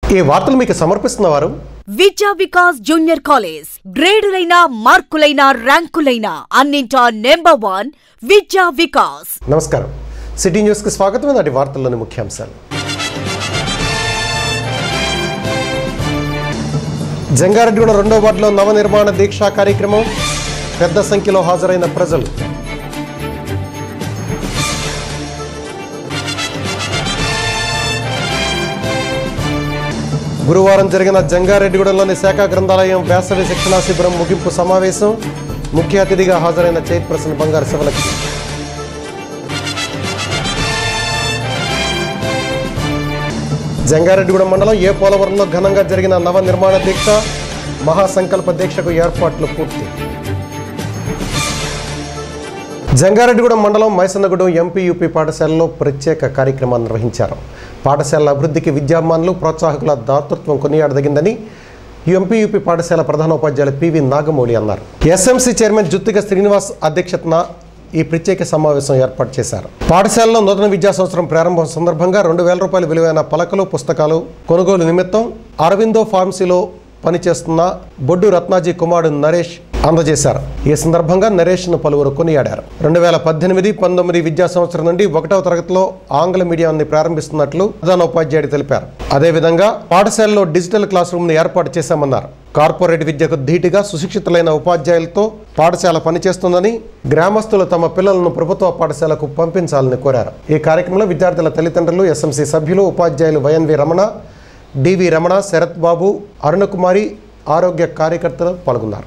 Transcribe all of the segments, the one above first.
ఈ వార్తలు మీకు సమర్పిస్తున్న వారు విద్యా వికాస్ జూనియర్ కాలేజ్ గ్రేడులైన మార్కులైన ర్యాంకులైన అన్నింటా నెంబర్ వన్ విద్యా వికాస్ నమస్కారం సిటీ న్యూస్కి స్వాగతం నాటి వార్తల్లోని ముఖ్యాంశాలు జంగారెడ్డిగూడ రెండో వార్డులో నవనిర్మాణ దీక్షా కార్యక్రమం పెద్ద సంఖ్యలో హాజరైన ప్రజలు గురువారం జరిగిన జంగారెడ్డిగూడెంలోని శాఖ గ్రంథాలయం వేసవి శిక్షణా శిబిరం ముగింపు సమావేశం ముఖ్య అతిథిగా హాజరైన చైర్పర్సన్ బంగారు శివలక్ష్మి జంగారెడ్డిగూడెం మండలం ఏ పోలవరంలో ఘనంగా జరిగిన నవ నిర్మాణ దీక్ష మహాసంకల్ప దీక్షకు ఏర్పాట్లు పూర్తి జంగారెడ్డిగూడెం మండలం మైసన్నగూడెం ఎంపీ యూపీ పాఠశాలలో ప్రత్యేక కార్యక్రమాన్ని నిర్వహించారు పాఠశాలల అభివృద్ధికి విద్యామానులు ప్రోత్సాహకుల దాతృత్వం కొనియాడదగిందని ఎంపీ యూపీ పాఠశాల ప్రధానోపాధ్యాయులు పివి నాగమౌళి అన్నారు ఎస్ఎంసీ చైర్మన్ జుత్తిక శ్రీనివాస్ అధ్యక్షతన ఈ ప్రత్యేక సమావేశం ఏర్పాటు చేశారు పాఠశాలలో నూతన విద్యా సంవత్సరం ప్రారంభం సందర్భంగా రెండు వేల రూపాయల విలువైన పలకలు పుస్తకాలు కొనుగోలు నిమిత్తం అరవిందో ఫార్మసీలో పనిచేస్తున్న బొడ్డు రత్నాజీ కుమారుడు నరేష్ అందజేశారు ఈ సందర్భంగా నరేష్ను పలువురు కొనియాడారు రెండు వేల పద్దెనిమిది పంతొమ్మిది విద్యా సంవత్సరం నుండి ఒకటవ తరగతిలో ఆంగ్ల మీడియాన్ని ప్రారంభిస్తున్నట్లు ప్రధాన ఉపాధ్యాయుడు తెలిపారు అదేవిధంగా పాఠశాలలో డిజిటల్ క్లాస్ రూమ్ను ఏర్పాటు చేశామన్నారు కార్పొరేట్ విద్యకు ధీటుగా సుశిక్షితులైన ఉపాధ్యాయులతో పాఠశాల పనిచేస్తుందని గ్రామస్తులు తమ పిల్లలను ప్రభుత్వ పాఠశాలకు పంపించాలని కోరారు ఈ కార్యక్రమంలో విద్యార్థుల తల్లిదండ్రులు ఎస్ఎంసీ సభ్యులు ఉపాధ్యాయులు వైఎన్వి రమణ డివి రమణ శరత్ బాబు అరుణకుమారి ఆరోగ్య కార్యకర్తలు పాల్గొన్నారు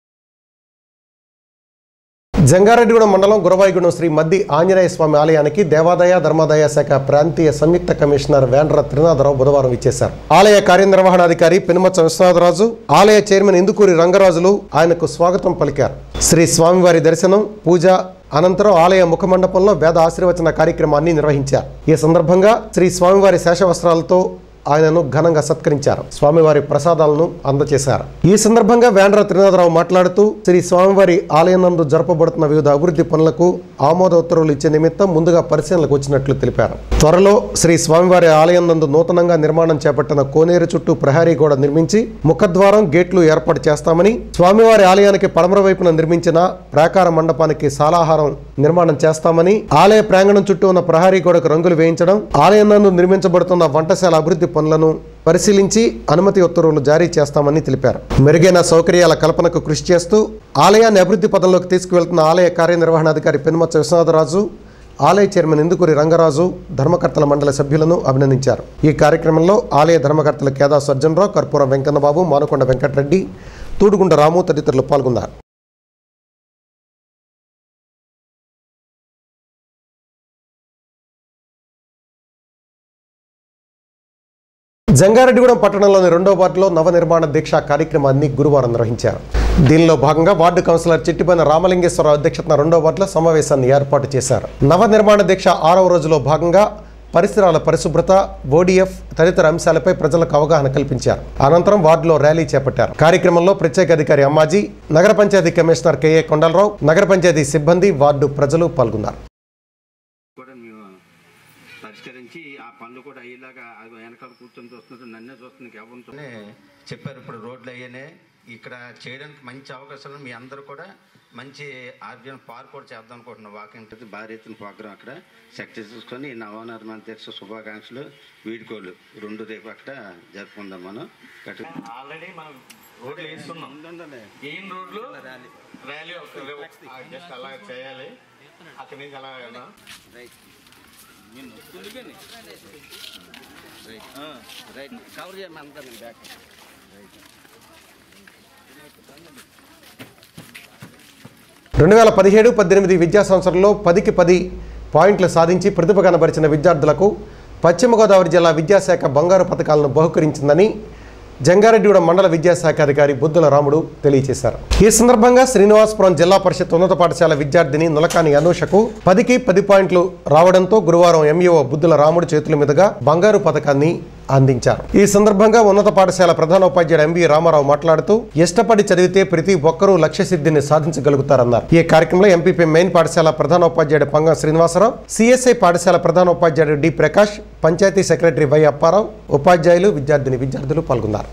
జంగారెడ్డిగూడెం మండలం గురవాయిగూడెం శ్రీ మద్ది ఆంజనేయ స్వామి ఆలయానికి దేవాదాయ ధర్మాదాయ శాఖ ప్రాంతీయ సంయుక్త కమిషనర్ వేండ్ర త్రినాథరావు బుధవారం ఇచ్చేశారు ఆలయ కార్యనిర్వహణాధికారి పెనుమచ్చ విశ్వనాథరాజు ఆలయ చైర్మన్ ఇందుకూరి రంగరాజులు ఆయనకు స్వాగతం పలికారు శ్రీ స్వామివారి దర్శనం పూజ అనంతరం ఆలయ ముఖమండపంలో వేద ఆశీర్వచన కార్యక్రమాన్ని నిర్వహించారు ఈ సందర్భంగా శ్రీ స్వామివారి శేషవస్త్రాలతో ఆయనను ఘనంగా సత్కరించారు స్వామివారి ప్రసాదాలను అందజేశారు ఈ సందర్భంగా వేండ్ర త్రినాథరావు మాట్లాడుతూ శ్రీ స్వామివారి ఆలయనందు జరపబడుతున్న వివిధ అభివృద్ధి పనులకు ఆమోద ఉత్తర్వులు ఇచ్చే నిమిత్తం ముందుగా పరిశీలనకు వచ్చినట్లు తెలిపారు త్వరలో శ్రీ స్వామివారి ఆలయం నందు నూతనంగా నిర్మాణం చేపట్టిన కోనేరు చుట్టూ ప్రహరీ గోడ నిర్మించి ముఖద్వారం గేట్లు ఏర్పాటు చేస్తామని స్వామివారి ఆలయానికి పడమర వైపున నిర్మించిన ప్రాకార మండపానికి సాలాహారం నిర్మాణం చేస్తామని ఆలయ ప్రాంగణం చుట్టూ ఉన్న ప్రహరీ గోడకు రంగులు వేయించడం ఆలయం నందు నిర్మించబడుతున్న వంటశాల అభివృద్ధి పనులను పరిశీలించి అనుమతి ఉత్తర్వులు జారీ చేస్తామని తెలిపారు మెరుగైన సౌకర్యాల కల్పనకు కృషి చేస్తూ ఆలయాన్ని అభివృద్ధి పదంలోకి తీసుకువెళ్తున్న ఆలయ కార్యనిర్వహణాధికారి పెనుమచ్చ విశ్వనాథరాజు ఆలయ చైర్మన్ ఇందుకూరి రంగరాజు ధర్మకర్తల మండలి సభ్యులను అభినందించారు ఈ కార్యక్రమంలో ఆలయ ధర్మకర్తలు కేదా సర్జనరావు కర్పూరం వెంకన్నబాబు మానకొండ వెంకటరెడ్డి తూడుగుండ రాము తదితరులు పాల్గొన్నారు జంగారెడ్డిగూడెం పట్టణంలోని రెండో వార్డులో నవనిర్మాణ దీక్ష కార్యక్రమాన్ని గురువారం నిర్వహించారు దీనిలో భాగంగా వార్డు కౌన్సిలర్ చిట్టిపైన రామలింగేశ్వరరావు అధ్యక్షతన రెండో వార్డులో సమావేశాన్ని ఏర్పాటు చేశారు నవనిర్మాణ దీక్ష ఆరవ రోజులో భాగంగా పరిసరాల పరిశుభ్రత ఓడిఎఫ్ తదితర అంశాలపై ప్రజలకు అవగాహన కల్పించారు అనంతరం వార్డులో ర్యాలీ చేపట్టారు కార్యక్రమంలో ప్రత్యేక అధికారి అమ్మాజీ నగర పంచాయతీ కమిషనర్ కెఏ కొండలరావు నగర పంచాయతీ సిబ్బంది వార్డు ప్రజలు పాల్గొన్నారు కూడా మేము పరిష్కరించి ఆ పనులు కూడా అయ్యేలాగా అది వెనకాల కూర్చొని చూస్తుంటే నన్నే చూస్తుంది ఎవరితోనే చెప్పారు ఇప్పుడు రోడ్లు అయ్యానే ఇక్కడ చేయడానికి మంచి అవకాశాలు మీ అందరూ కూడా మంచి ఆర్జన్ పార్క్ కూడా చేద్దాం అనుకుంటున్నాం వాకింగ్ భారీ ఎత్తున ప్రోగ్రాం అక్కడ సెక్టర్ చూసుకొని నవనిర్మాణ దీక్ష శుభాకాంక్షలు వీడుకోలు రెండు రేపు అక్కడ జరుపుకుందాం మనం గట్టి ఆల్రెడీ మనం రోడ్లు వేస్తున్నాం ఏం రోడ్లు ర్యాలీ జస్ట్ అలా చేయాలి అక్కడి నుంచి అలా వెళ్దాం కవర్ చేయమంటాను బ్యాక్ రెండు వేల పదిహేడు పద్దెనిమిది విద్యా సంవత్సరంలో పదికి పది పాయింట్లు సాధించి ప్రతిభ కనబరిచిన విద్యార్థులకు పశ్చిమ గోదావరి జిల్లా విద్యాశాఖ బంగారు పథకాలను బహుకరించిందని జంగారెడ్డిగూడెం మండల విద్యాశాఖ అధికారి బుద్ధుల రాముడు తెలియజేశారు ఈ సందర్భంగా శ్రీనివాసపురం జిల్లా పరిషత్ ఉన్నత పాఠశాల విద్యార్థిని నులకాని అనూషకు పదికి పది పాయింట్లు రావడంతో గురువారం ఎంఈఓ బుద్ధుల రాముడు చేతుల మీదుగా బంగారు పథకాన్ని అందించారు ఈ సందర్భంగా ఉన్నత పాఠశాల ప్రధానోపాధ్యాయుడు ఎంవి రామారావు మాట్లాడుతూ ఇష్టపడి చదివితే ప్రతి ఒక్కరూ లక్ష్య సిద్ధిని సాధించగలుగుతారన్నారు ఈ కార్యక్రమంలో ఎంపీపీ మెయిన్ పాఠశాల ప్రధానోపాధ్యాయుడు పంగం శ్రీనివాసరావు సిఎస్ఐ పాఠశాల ప్రధానోపాధ్యాయుడు D Prakash panchayat secretary Y Apparao ఉపాధ్యాయులు విద్యార్థిని విద్యార్థులు పాల్గొన్నారు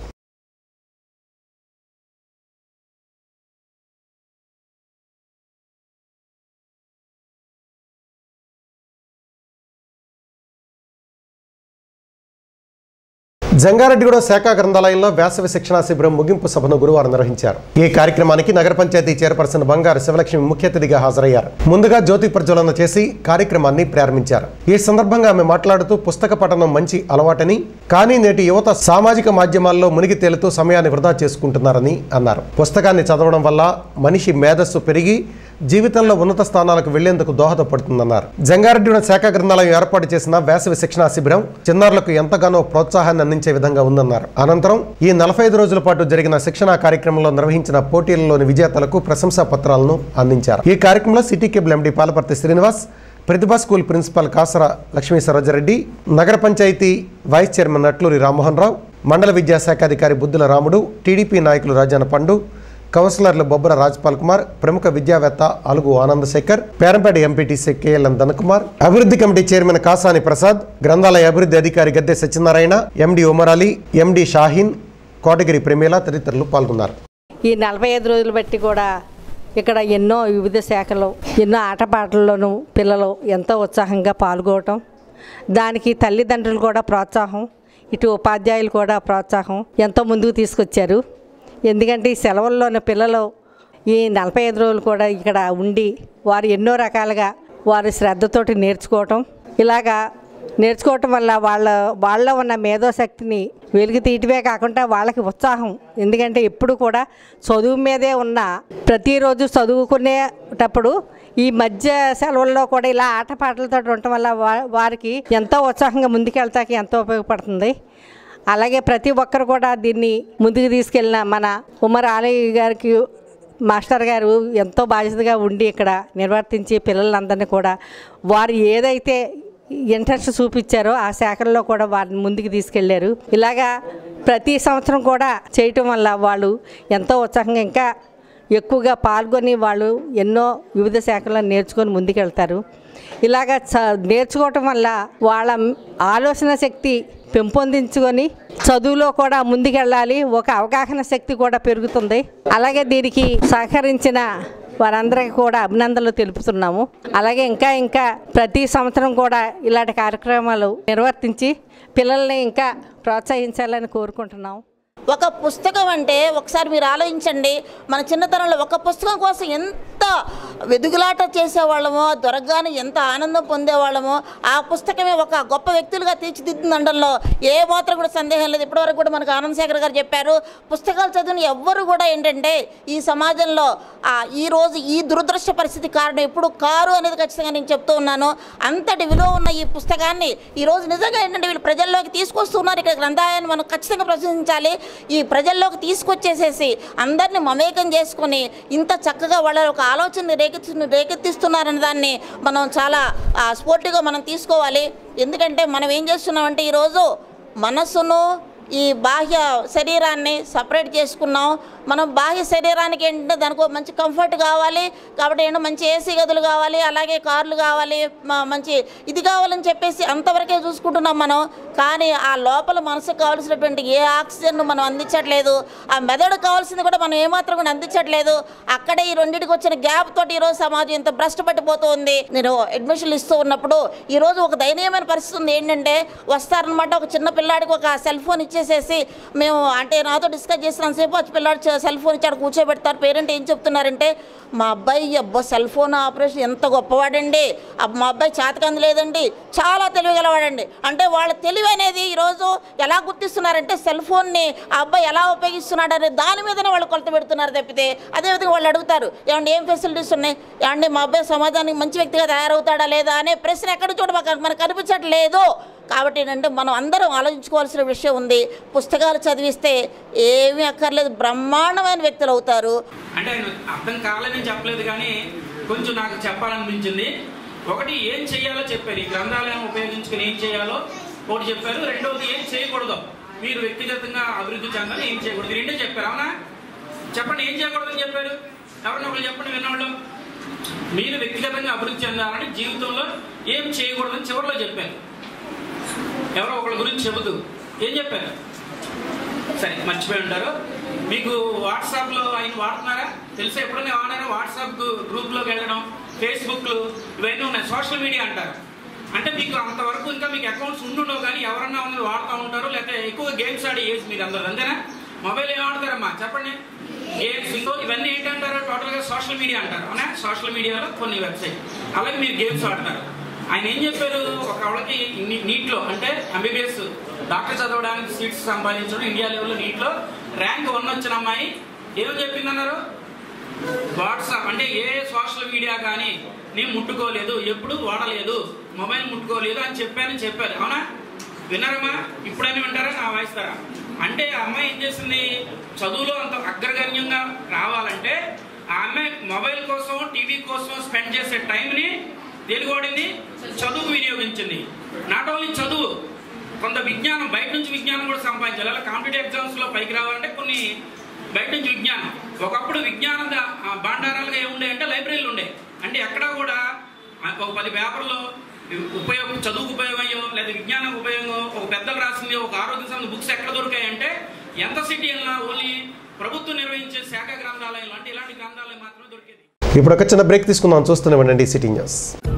జంగారెడ్డిగూడ శాఖ గ్రంథాలయంలో వేసవి శిక్షణా శిబిరం ముగింపు సభను గురువారం నిర్వహించారు ఈ కార్యక్రమానికి నగర పంచాయతీ చైర్పర్సన్ బంగారు శివలక్ష్మి ముఖ్య అతిథిగా హాజరయ్యారు ముందుగా జ్యోతి ప్రజ్వలన చేసి కార్యక్రమాన్ని ప్రారంభించారు ఈ సందర్భంగా ఆమె మాట్లాడుతూ పుస్తక పఠనం మంచి అలవాటని కానీ నేటి యువత సామాజిక మాధ్యమాల్లో మునిగి తేలుతూ సమయాన్ని వృధా చేసుకుంటున్నారని అన్నారు పుస్తకాన్ని చదవడం వల్ల మనిషి మేధస్సు పెరిగి జీవితంలో ఉన్నత స్థానాలకు వెళ్లేందుకు దోహదపడుతుందన్నారు జంగారెడ్డిగూడెం శాఖ గ్రంథాలయం ఏర్పాటు చేసిన వేసవి శిక్షణా శిబిరం చిన్నారులకు ఎంతగానో ప్రోత్సాహాన్ని అందించే విధంగా ఉందన్నారు అనంతరం ఈ నలభై ఐదు రోజుల పాటు జరిగిన శిక్షణా కార్యక్రమంలో నిర్వహించిన పోటీలలోని విజేతలకు ప్రశంసా పత్రాలను అందించారు ఈ కార్యక్రమంలో city cable MD Palaparthi Srinivas Pratibha school principal Kasara Lakshmi Sarojareddy నగర పంచాయతీ వైస్ చైర్మన్ నట్లూరి రామ్మోహన్ రావు మండల విద్యాశాఖ అధికారి బుద్ధుల రాముడు టీడీపీ నాయకులు రాజాన పండు కౌన్సిలర్లు బొబ్బర రాజ్పాల్ కుమార్ ప్రముఖ విద్యావేత్త అలుగు ఆనందశేఖర్ పేరంపేట ఎంపీటీసీ కేఎల్ఎన్ ధనకుమార్ అభివృద్ధి కమిటీ చైర్మన్ కాసాని ప్రసాద్ గ్రంథాలయ అభివృద్ధి అధికారి గద్దె సత్యనారాయణ ఎండి ఉమర్ అలీ ఎండి షాహీన్ కోటగిరి ప్రేమేల తదితరులు పాల్గొన్నారు ఈ నలభై ఐదు రోజులు బట్టి కూడా ఇక్కడ ఎన్నో వివిధ శాఖలు ఎన్నో ఆటపాటల్లోనూ పిల్లలు ఎంతో ఉత్సాహంగా పాల్గొనటం దానికి తల్లిదండ్రులు కూడా ప్రోత్సాహం ఇటు ఉపాధ్యాయులు కూడా ప్రోత్సాహం ఎంతో ముందుకు తీసుకొచ్చారు ఎందుకంటే ఈ సెలవుల్లోని పిల్లలు ఈ నలభై ఐదు రోజులు కూడా ఇక్కడ ఉండి వారు ఎన్నో రకాలుగా వారు శ్రద్ధతోటి నేర్చుకోవటం ఇలాగా నేర్చుకోవటం వల్ల వాళ్ళ వాళ్ళలో ఉన్న మేధోశక్తిని వెలికి తీయటమే కాకుండా వాళ్ళకి ఉత్సాహం ఎందుకంటే ఎప్పుడు కూడా చదువు మీదే ఉన్న ప్రతిరోజు చదువుకునేటప్పుడు ఈ మధ్య సెలవుల్లో కూడా ఇలా ఆటపాటలతో ఉండటం వల్ల వా- వారికి ఎంతో ఉత్సాహంగా ముందుకెళ్తాకి ఎంతో ఉపయోగపడుతుంది అలాగే ప్రతి ఒక్కరు కూడా దీన్ని ముందుకు తీసుకెళ్ళిన మన ఉమర్ ఆలయ్య గారికి మాస్టర్ గారు ఎంతో బాధ్యతగా ఉండి ఇక్కడ నిర్వర్తించి పిల్లలందరినీ కూడా వారు ఏదైతే ఇంట్రెస్ట్ చూపించారో ఆ శాఖల్లో కూడా వారిని ముందుకు తీసుకెళ్లారు ఇలాగా ప్రతి సంవత్సరం కూడా చేయటం వల్ల వాళ్ళు ఎంతో ఉత్సాహంగా ఇంకా ఎక్కువగా పాల్గొని వాళ్ళు ఎన్నో వివిధ శాఖల్లో నేర్చుకొని ముందుకెళ్తారు ఇలాగ చ నేర్చుకోవటం వల్ల వాళ్ళ ఆలోచన శక్తి పెంపొందించుకొని చదువులో కూడా ముందుకెళ్ళాలి ఒక అవగాహన శక్తి కూడా పెరుగుతుంది అలాగే దీనికి సహకరించిన వారందరికీ కూడా అభినందనలు తెలుపుతున్నాము అలాగే ఇంకా ఇంకా ప్రతి సంవత్సరం కూడా ఇలాంటి కార్యక్రమాలు నిర్వర్తించి పిల్లల్ని ఇంకా ప్రోత్సహించాలని కోరుకుంటున్నాము ఒక పుస్తకం అంటే ఒకసారి మీరు ఆలోచించండి మన చిన్నతనంలో ఒక పుస్తకం కోసం ఎంత వెదుగులాట చేసేవాళ్ళమో దొరకగానే ఎంత ఆనందం పొందేవాళ్ళమో ఆ పుస్తకమే ఒక గొప్ప వ్యక్తులుగా తీర్చిదిద్దుండడంలో ఏ మాత్రం కూడా సందేహం లేదు ఇప్పటివరకు కూడా మనకు ఆనంద్ శేఖర్ గారు చెప్పారు పుస్తకాలు చదివిన ఎవ్వరు కూడా ఏంటంటే ఈ సమాజంలో ఆ ఈ రోజు ఈ దురదృష్ట పరిస్థితి కారణం ఎప్పుడు కారు అనేది ఖచ్చితంగా నేను చెప్తూ ఉన్నాను అంతటి విలువ ఉన్న ఈ పుస్తకాన్ని ఈ రోజు నిజంగా ఏంటంటే వీళ్ళు ప్రజల్లోకి తీసుకొస్తున్నారు ఇక్కడ గ్రంథాలయాన్ని మనం ఖచ్చితంగా ప్రశ్నించాలి ఈ ప్రజల్లోకి తీసుకొచ్చేసేసి అందరిని మమేకం చేసుకొని ఇంత చక్కగా వాళ్ళ ఒక ఆలోచనని రేకెత్తి రేకెత్తిస్తున్నారనే దాన్ని మనం చాలా ఆ, స్పోర్టివ్గా మనం తీసుకోవాలి ఎందుకంటే మనం ఏం చేస్తున్నామంటే ఈరోజు మనస్సును ఈ బాహ్య శరీరాన్ని సపరేట్ చేసుకున్నాం మనం బాహ్య శరీరానికి ఏంటంటే దానికి ఒక మంచి కంఫర్ట్ కావాలి కాబట్టి ఏంటో మంచి ఏసీ గదులు కావాలి అలాగే కార్లు కావాలి మ- మంచి ఇది కావాలని చెప్పేసి అంతవరకే చూసుకుంటున్నాం మనం కానీ ఆ లోపల మనసుకు కావాల్సినటువంటి ఏ ఆక్సిజన్ మనం అందించట్లేదు ఆ మెదడు కావాల్సింది కూడా మనం ఏమాత్రం కూడా అందించట్లేదు అక్కడే ఈ రెండింటికి వచ్చిన గ్యాప్ తోటి ఈరోజు సమాజం ఇంత భ్రష్ట పట్టిపోతుంది నేను అడ్మిషన్లు ఇస్తూ ఉన్నప్పుడు ఈరోజు ఒక దయనీయమైన పరిస్థితి ఉంది ఏంటంటే వస్తారనమాట ఒక చిన్న పిల్లాడికి ఒక సెల్ ఫోన్ ఇచ్చేసేసి మేము అంటే నాతో డిస్కస్ చేసినంతసేపు వచ్చి పిల్లాడు సెల్ ఫోన్ ఇచ్చాడు కూర్చోబెడతారు పేరెంట్ ఏం చెప్తున్నారంటే మా అబ్బాయి అబ్బో సెల్ ఫోన్ ఆపరేషన్ ఎంత గొప్పవాడండి అబ్బ- మా అబ్బాయి చేతకంది లేదండి చాలా తెలివిగలవాడండి అంటే వాళ్ళ తెలివి అనేది ఈరోజు ఎలా గుర్తిస్తున్నారంటే సెల్ ఫోన్ని ఆ అబ్బాయి ఎలా ఉపయోగిస్తున్నాడు అనే దాని మీదనే వాళ్ళు కొలత పెడుతున్నారు తప్పితే అదేవిధంగా వాళ్ళు అడుగుతారు ఏమండి ఏం ఫెసిలిటీస్ ఉన్నాయి ఏమండి మా అబ్బాయి సమాజానికి మంచి వ్యక్తిగా తయారవుతాడా లేదా అనే ప్రశ్న ఎక్కడ చూడ మాకు మనకు కనిపించట్లేదు కాబట్టి ఏంటంటే మనం అందరం ఆలోచించుకోవాల్సిన విషయం ఉంది పుస్తకాలు చదివిస్తే ఏమీ అక్కర్లేదు బ్రహ్మాండమైన వ్యక్తులు అవుతారు అంటే ఆయన అర్థం కాలేదని చెప్పలేదు కానీ కొంచెం నాకు చెప్పాలనిపించింది ఒకటి ఏం చేయాలో చెప్పారు ఈ గ్రంథాలయం ఉపయోగించుకుని ఏం చేయాలో ఒకటి చెప్పారు రెండవది ఏం చేయకూడదు మీరు వ్యక్తిగతంగా అభివృద్ధి చెందాలి ఏం చేయకూడదు ఈ రెండే చెప్పారు అవునా చెప్పండి ఏం చేయకూడదని చెప్పారు ఎవరిని ఒకరు చెప్పండి విన్నవాళ్ళు మీరు వ్యక్తిగతంగా అభివృద్ధి చెందాలని జీవితంలో ఏం చేయకూడదని చివరిలో చెప్పారు ఎవరో ఒకళ్ళ గురించి చెబుతూ ఏం చెప్పారు సరే మర్చిపోయి ఉంటారు మీకు వాట్సాప్లో ఆయన వాడుతున్నారా తెలిసే ఎప్పుడైనా వాడారా వాట్సాప్ గ్రూప్లోకి వెళ్ళడం ఫేస్బుక్ ఇవన్నీ ఉన్నాయి సోషల్ మీడియా అంటారు అంటే మీకు అంతవరకు ఇంకా మీకు అకౌంట్స్ ఉండుండవు కానీ ఎవరన్నా ఉన్నది వాడుతూ ఉంటారు లేకపోతే ఎక్కువ గేమ్స్ ఆడే ఏజ్ మీరు అందరూ అంతేనా మొబైల్ ఏం ఆడతారమ్మా చెప్పండి గేమ్స్ ఇంకో ఇవన్నీ ఏంటంటారు టోటల్గా సోషల్ మీడియా అంటారు అవునా సోషల్ మీడియాలో కొన్ని వెబ్సైట్ అలాగే మీరు గేమ్స్ ఆడతారు ఆయన ఏం చెప్పారు ఒక వాళ్ళకి నీట్లో అంటే ఎంబీబీఎస్ డాక్టర్ చదవడానికి సీట్స్ సంపాదించడం ఇండియా లెవెల్లో నీట్లో ర్యాంక్ వన్ వచ్చిన అమ్మాయి ఏమని చెప్పిందన్నారు వాట్సాప్ అంటే ఏ సోషల్ మీడియా కానీ నేను ముట్టుకోలేదు ఎప్పుడు వాడలేదు మొబైల్ ముట్టుకోలేదు అని చెప్పాను చెప్పారు అవునా విన్నారమ్మా ఇప్పుడైనా వింటారా నా వాయిస్తారా అంటే ఆ అమ్మాయి ఏం చేసింది చదువులో అంత అగ్రగణ్యంగా రావాలంటే ఆ అమ్మాయి మొబైల్ కోసం టీవీ కోసం స్పెండ్ చేసే టైంని దేనికి వాడింది చదువుకు వినియోగించింది నాట్ ఓన్లీ చదువు కొంత విజ్ఞానం బయట నుంచి విజ్ఞానం కూడా సంపాదించాలి అలా కాంపిటేటివ్ ఎగ్జామ్స్ లో పైకి రావాలంటే కొన్ని బయట నుంచి విజ్ఞానం ఒకప్పుడు విజ్ఞానం దా- ఆ భాండారాలుగా ఏముండే అంటే లైబ్రరీలు ఉండే అంటే ఎక్కడా కూడా ఆ ఒక పది పేపర్లు ఉపయోగం చదువుకు ఉపయోగమయ్యో లేదా విజ్ఞానం ఉపయోగం ఒక పెద్దలు రాసింది ఒక ఆరోగ్య సంబంధ బుక్స్ ఎక్కడ దొరికాయంటే ఎంత సిటీ అయినా ఓన్లీ ప్రభుత్వం నిర్వహించే శాఖ గ్రంథాలయం లాంటి ఇలాంటి గ్రంథాలయం మాత్రమే దొరికేది ఇప్పుడు ఒక చిన్న బ్రేక్ తీసుకుందాం చూస్తూనే ఉండండి సిటీ న్యూస్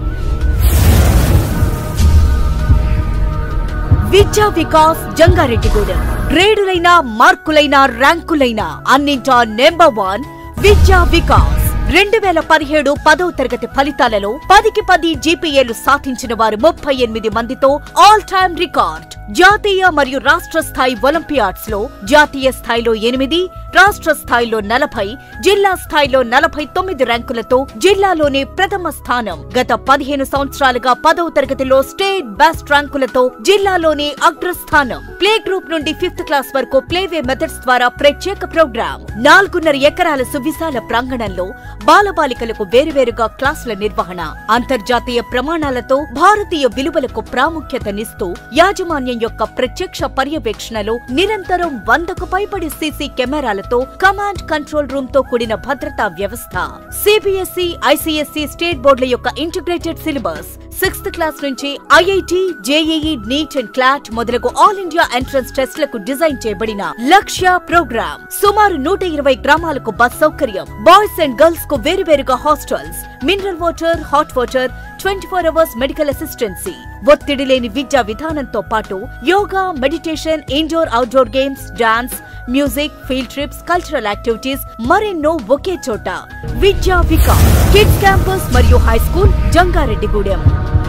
విద్యా వికాస్ జంగారెడ్డిగూడెం గ్రేడులైన మార్కులైన ర్యాంకులైన అన్నింటా నెంబర్ వన్ విద్యా వికాస్ రెండు వేల పదిహేడు పదవ తరగతి ఫలితాలలో పదికి పది జీపీఏలు సాధించిన వారు ముప్పై ఎనిమిది మందితో ఆల్ టైమ్ రికార్డ్ జాతీయ మరియు రాష్ట్ర స్థాయి ఒలింపియాడ్స్ లో జాతీయ స్థాయిలో ఎనిమిది రాష్ట్ర స్థాయిలో నలభై జిల్లా స్థాయిలో నలభై తొమ్మిది ర్యాంకులతో జిల్లాలోనే ప్రథమ స్థానం గత పదిహేను సంవత్సరాలుగా పదవ తరగతిలో స్టేట్ బెస్ట్ ర్యాంకులతో జిల్లాలోనే అగ్రస్థానం ప్లే గ్రూప్ నుండి ఫిఫ్త్ క్లాస్ వరకు ప్లేవే మెథడ్స్ ద్వారా ప్రత్యేక ప్రోగ్రాం నాలుగున్నర ఎకరాల సువిశాల ప్రాంగణంలో బాలబాలికలకు వేరువేరుగా క్లాసుల నిర్వహణ అంతర్జాతీయ ప్రమాణాలతో భారతీయ విలువలకు ప్రాముఖ్యతనిస్తూ యాజమాన్యం యొక్క ప్రత్యక్ష పర్యవేక్షణలో నిరంతరం వందకు పైబడి సీసీ కెమెరాలతో కమాండ్ కంట్రోల్ రూమ్ తో కూడిన భద్రతా వ్యవస్థ సిబిఎస్ఈ ఐసిఎస్ఈ స్టేట్ బోర్డుల యొక్క ఇంటిగ్రేటెడ్ సిలబస్ సిక్స్త్ క్లాస్ నుంచి IIT JEE NEET and CLAT మొదలగు ఆల్ ఇండియా ఎంట్రన్స్ టెస్ట్లకు డిజైన్ చేయబడిన లక్ష్య ప్రోగ్రామ్ సుమారు నూట ఇరవై గ్రామాలకు బస్ సౌకర్యం బాయ్స్ అండ్ గర్ల్స్ కు వేరువేరుగా hostels mineral water hot water twenty four hours medical assistance ఒత్తిడి లేని విద్యా విధానంతో పాటు yoga meditation indoor outdoor games dance music field trips cultural activities మరెన్నో ఒకే చోట విద్యా వికాస్ కిడ్స్ క్యాంపస్ మరియు హై స్కూల్ జంగారెడ్డిగూడెం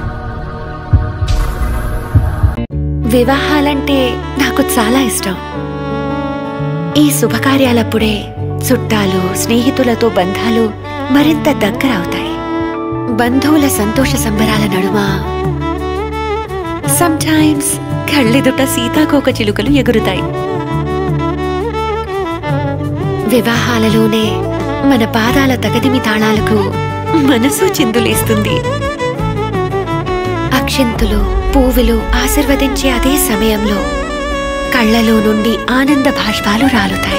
వివాహాలంటే నాకు చాలా ఇష్టం ఈ శుభకార్యాలప్పుడే చుట్టాలు స్నేహితులతో బంధాలు మరింత దగ్గర అవుతాయి బంధువుల సంతోష సంబరాల నడుమ సమ్టైమ్స్ కళ్ళెదుట సీతాకోక చిలుకలు ఎగురుతాయి వివాహాలలోనే మన పాదాల తగదిమి తాళాలకు మనసు చిందులేస్తుంది అక్షింతులు పువ్వులు ఆశీర్వదించే అదే సమయంలో కళ్ళలో నుండి ఆనంద భాష్పాలు రాలుతాయి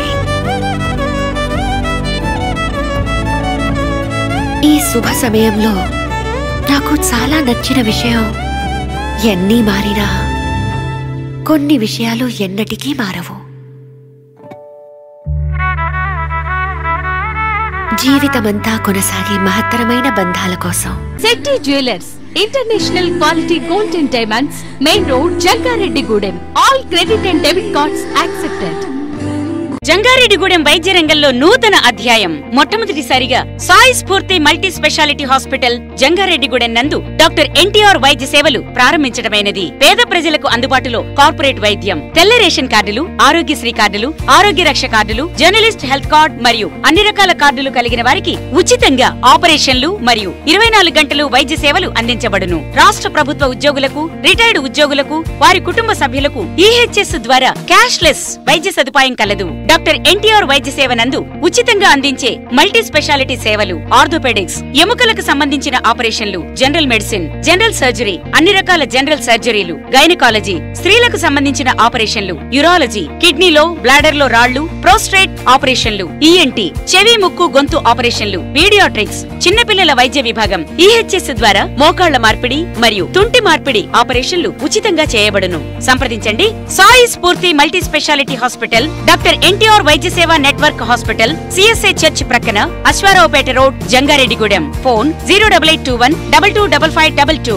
ఈ శుభ సమయంలో నాకు చాలా నచ్చిన విషయం ఎన్ని మారినా కొన్ని విషయాలు ఎన్నటికీ మారవు జీవితమంతా కొనసాగే మహత్తరమైన బంధాల కోసం Shetty jewellers international quality gold and diamonds main road Jangareddygudem all credit and debit cards accepted Jangareddygudem వైద్య రంగంలో నూతన అధ్యాయం మొట్టమొదటిసారిగా Sai Spoorthi multi speciality hospital Jangareddygudem నందు డాక్టర్ ఎన్టీఆర్ వైద్య సేవలు ప్రారంభించడమైనది పేద ప్రజలకు అందుబాటులో కార్పొరేట్ వైద్యం తెల్ల రేషన్ కార్డులు ఆరోగ్యశ్రీ కార్డులు ఆరోగ్య రక్ష కార్డులు జర్నలిస్ట్ హెల్త్ కార్డ్ మరియు అన్ని రకాల కార్డులు కలిగిన వారికి ఉచితంగా ఆపరేషన్లు మరియు ఇరవై నాలుగు గంటలు వైద్య సేవలు అందించబడును రాష్ట్ర ప్రభుత్వ ఉద్యోగులకు రిటైర్డ్ ఉద్యోగులకు వారి కుటుంబ సభ్యులకు ఈహెచ్ఎస్ ద్వారా క్యాష్ లెస్ వైద్య సదుపాయం కలదు డాక్టర్ ఎన్టీఆర్ వైద్య సేవ నందు ఉచితంగా అందించే మల్టీ స్పెషాలిటీ సేవలు ఆర్థోపెడిక్స్ ఎముకలకు సంబంధించిన ఆపరేషన్లు general medicine medicine general surgery అన్ని రకాల జనరల్ సర్జరీలు గైనకాలజీ స్త్రీలకు సంబంధించిన ఆపరేషన్లు యూరాలజీ కిడ్నీలో బ్లాడర్ లో రాళ్లు ప్రోస్ట్రేట్ ఆపరేషన్లు ఈఎన్టీ చెవి ముక్కు గొంతు ఆపరేషన్లు పీడియాట్రిక్స్ చిన్నపిల్లల వైద్య విభాగం ఈహెచ్ఎస్ ద్వారా మోకాళ్ల మార్పిడి మరియు తుంటి మార్పిడి ఆపరేషన్లు ఉచితంగా చేయబడును సంప్రదించండి Sai Spoorthi multi speciality hospital doctor NTR Vaidya Seva network hospital CSI church ప్రక్కన Aswaraopeta road Jangareddygudem phone zero double eight two one double two double five double two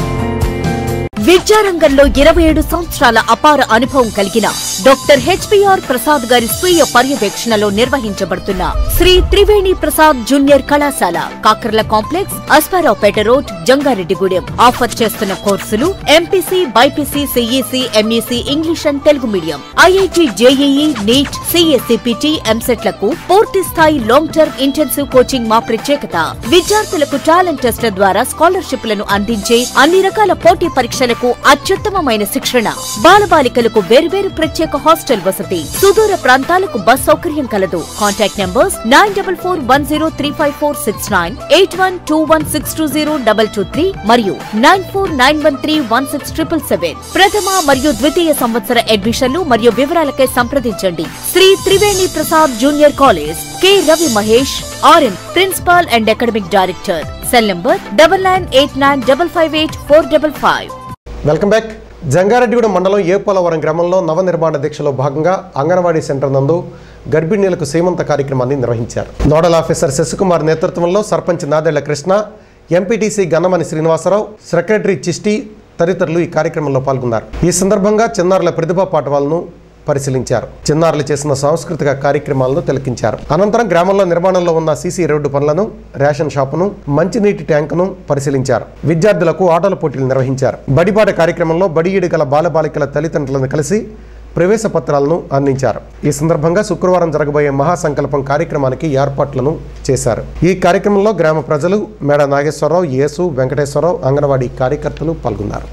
విద్యారంగంలో ఇరవై ఏడు సంవత్సరాల అపార అనుభవం కలిగిన డాక్టర్ హెచ్పిఆర్ ప్రసాద్ గారి స్వీయ పర్యవేక్షణలో నిర్వహించబడుతున్న శ్రీ త్రివేణి ప్రసాద్ జూనియర్ కళాశాల Kakarla complex Aswaraopeta road Jangareddygudem offer చేస్తున్న కోర్సులు MPC BiPC CEC MEC English and Telugu medium IIT JEE NEET CSCPT ఎంసెట్లకు పూర్తి స్థాయి లాంగ్ టర్మ్ ఇంటెన్సివ్ కోచింగ్ మా ప్రత్యేకత విద్యార్థులకు టాలెంట్ టెస్ట్ల ద్వారా స్కాలర్షిప్లను అందించే అన్ని రకాల పోటీ పరీక్షలకు అత్యుత్తమమైన శిక్షణ బాలబాలికలకు వేర్వేరు ప్రత్యేక హాస్టల్ వసతి సుదూర ప్రాంతాలకు బస్ సౌకర్యం కలదు contact numbers nine double four one zero three five four six nine eight one two one six two zero double two three మరియు nine four nine one three one six triple seven ప్రథమ మరియు ద్వితీయ సంవత్సర అడ్మిషన్లు మరియు వివరాలకై సంప్రదించండి Shri Triveni Prasad junior college K Ravi Mahesh RM principal and academic director cell number double nine eight nine double five eight four double five welcome back Jangareddygudem మండలం ఏపోలవరం గ్రామంలో నవనిర్మాణ దీక్షలో భాగంగా అంగన్వాడీ సెంటర్ నందు గర్భిణీలకు సీమంత కార్యక్రమాన్ని నిర్వహించారు నోడల్ ఆఫీసర్ శశికుమార్ నేతృత్వంలో సర్పంచ్ నాదెళ్ల కృష్ణ ఎంపీటీసీ గన్నమని శ్రీనివాసరావు సెక్రటరీ చిష్టి తదితరులు ఈ కార్యక్రమంలో పాల్గొన్నారు ఈ సందర్భంగా చిన్నారుల ప్రతిభా పాఠవాలను పరిశీలించారు చిన్నారులు చేసిన సాంస్కృతిక కార్యక్రమాలను తిలకించారు అనంతరం గ్రామంలో నిర్మాణంలో ఉన్న సీసీ రోడ్డు పనులను రేషన్ షాపును మంచినీటి ట్యాంకును పరిశీలించారు విద్యార్థులకు ఆటల పోటీలు నిర్వహించారు బడిబాట కార్యక్రమంలో బడిఈడి గల బాలబాలికల తల్లిదండ్రులను కలిసి ప్రవేశ పత్రాలను అందించారు ఈ సందర్భంగా శుక్రవారం జరగబోయే మహాసంకల్పం కార్యక్రమానికి ఏర్పాట్లను చేశారు ఈ కార్యక్రమంలో గ్రామ ప్రజలు మేడ నాగేశ్వరరావు యేసు వెంకటేశ్వరరావు అంగన్వాడీ కార్యకర్తలు పాల్గొన్నారు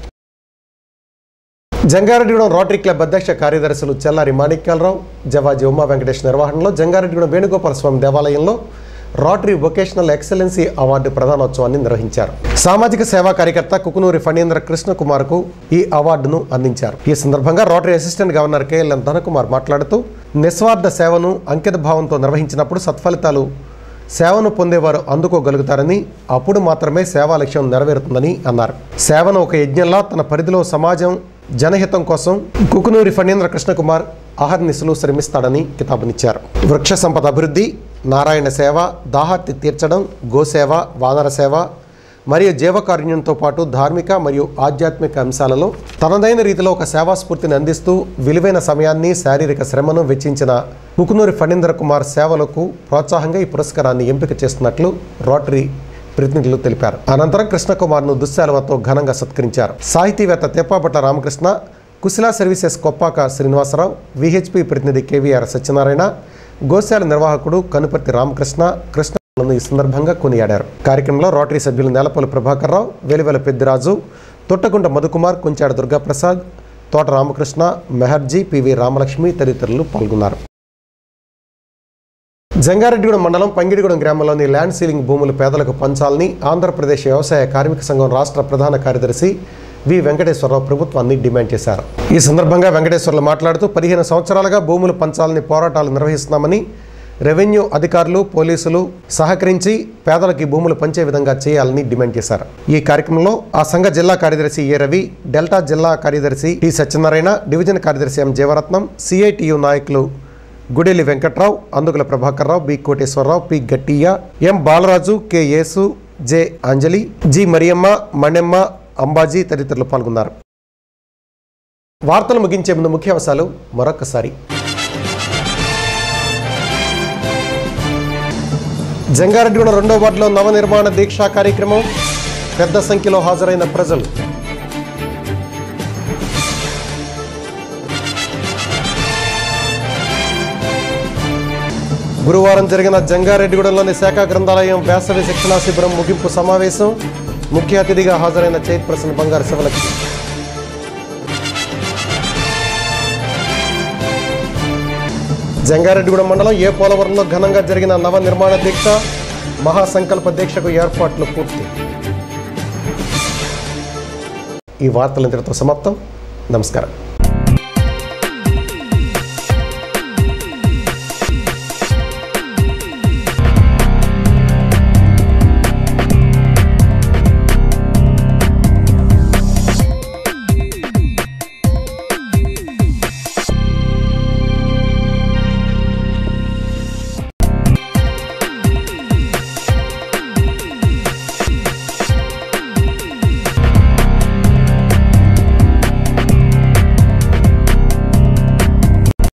జంగారెడ్డిగూడెం రోటరీ క్లబ్ అధ్యక్ష కార్యదర్శులు చెల్లారి మాణిక్యాలరావు జవాజీ ఉమా వెంకటేష్ నిర్వహణలో జంగారెడ్డిగూడెం వేణుగోపాల స్వామి దేవాలయంలో రోటరీ వొకేషనల్ ఎక్సలెన్సీ అవార్డు ప్రధానోత్సవాన్ని నిర్వహించారు సామాజిక సేవా కార్యకర్త కుకునూరి ఫణీంద్ర కృష్ణకుమార్కు ఈ అవార్డును అందించారు ఈ సందర్భంగా rotary assistant governor KLN Dhanakumar మాట్లాడుతూ నిస్వార్థ సేవను అంకిత భావంతో నిర్వహించినప్పుడు సత్ఫలితాలు సేవను పొందేవారు అందుకోగలుగుతారని అప్పుడు మాత్రమే సేవా లక్ష్యం నెరవేరుతుందని అన్నారు సేవను ఒక యజ్ఞంలా తన పరిధిలో సమాజం జనహితం కోసం కుకునూరి ఫణీంద్ర కృష్ణకుమార్ అహర్నిశలు శ్రమిస్తాడని కితాబునిచ్చారు వృక్ష సంపద అభివృద్ధి నారాయణ సేవ దాహార్తి తీర్చడం గోసేవ వానర సేవ మరియు జీవకారుణ్యంతో పాటు ధార్మిక మరియు ఆధ్యాత్మిక అంశాలలో తనదైన రీతిలో ఒక సేవా స్ఫూర్తిని అందిస్తూ విలువైన సమయాన్ని శారీరక శ్రమను వెచ్చించిన ముకునూరి ఫణీంద్ర కుమార్ సేవలకు ప్రోత్సాహంగా ఈ పురస్కారాన్ని ఎంపిక చేస్తున్నట్లు రోటరీ ప్రతినిధులు తెలిపారు అనంతరం కృష్ణకుమార్ను దుశ్శాలవతో ఘనంగా సత్కరించారు సాహితీవేత్త తెప్పాపట్ల రామకృష్ణ కుశలా సర్వీసెస్ కొప్పాక శ్రీనివాసరావు విహెచ్పి ప్రతినిధి కేవీఆర్ సత్యనారాయణ గోశాల నిర్వాహకుడు కనుపర్తి రామకృష్ణ కృష్ణ ఈ సందర్భంగా కొనియాడారు కార్యక్రమంలో రోటరీ సభ్యులు నేలపల్లి ప్రభాకర్ రావు వెలివెల పెద్దిరాజు తొట్టగుంట మధుకుమార్ కుంచాడ దుర్గాప్రసాద్ తోట రామకృష్ణ మెహర్జీ పివి రామలక్ష్మి తదితరులు పాల్గొన్నారు జంగారెడ్డిగూడెం మండలం పంగిడిగూడెం గ్రామంలోని ల్యాండ్ సీలింగ్ భూములు పేదలకు పంచాలని ఆంధ్రప్రదేశ్ వ్యవసాయ కార్మిక సంఘం రాష్ట్ర ప్రధాన కార్యదర్శి వి వెంకటేశ్వరరావు ప్రభుత్వాన్ని డిమాండ్ చేశారు ఈ సందర్భంగా వెంకటేశ్వర్లు మాట్లాడుతూ పదిహేను సంవత్సరాలుగా భూములు పంచాలని పోరాటాలు నిర్వహిస్తున్నామని రెవెన్యూ అధికారులు పోలీసులు సహకరించి పేదలకి భూములు పంచే విధంగా చేయాలని డిమాండ్ చేశారు ఈ కార్యక్రమంలో ఆ సంఘ జిల్లా కార్యదర్శి ఏ రవి డెల్టా జిల్లా కార్యదర్శి టి సత్యనారాయణ డివిజన్ కార్యదర్శి ఎం జీవరత్నం సిఐటియు నాయకులు Gudeli Venkatrao Andukula Prabhakarrao B Koteswararao P Gattiyya M Balaraju K Yesu J Anjali G Mariyamma Manemma Ambaji తదితరులు పాల్గొన్నారు వార్తలు ముగించే ముందు ముఖ్యాంశాలు మరొకసారి జంగారెడ్డిగూడ రెండో వార్డులో నవనిర్మాణ దీక్షా కార్యక్రమం పెద్ద సంఖ్యలో హాజరైన ప్రజలు గురువారం జరిగిన జంగారెడ్డిగూడెంలోని శాఖ గ్రంథాలయం వేసవి శిక్షణా శిబిరం ముగింపు సమావేశం ముఖ్య అతిథిగా హాజరైన చైర్పర్సన్ బంగారు శివలక్ష్మి జంగారెడ్డిగూడెం మండలం ఏ పోలవరంలో ఘనంగా జరిగిన నవ నిర్మాణ దీక్ష మహాసంకల్ప దీక్షకు ఏర్పాట్లు పూర్తి ఈ వార్తలు ఇంతటితో సమాప్తం నమస్కారం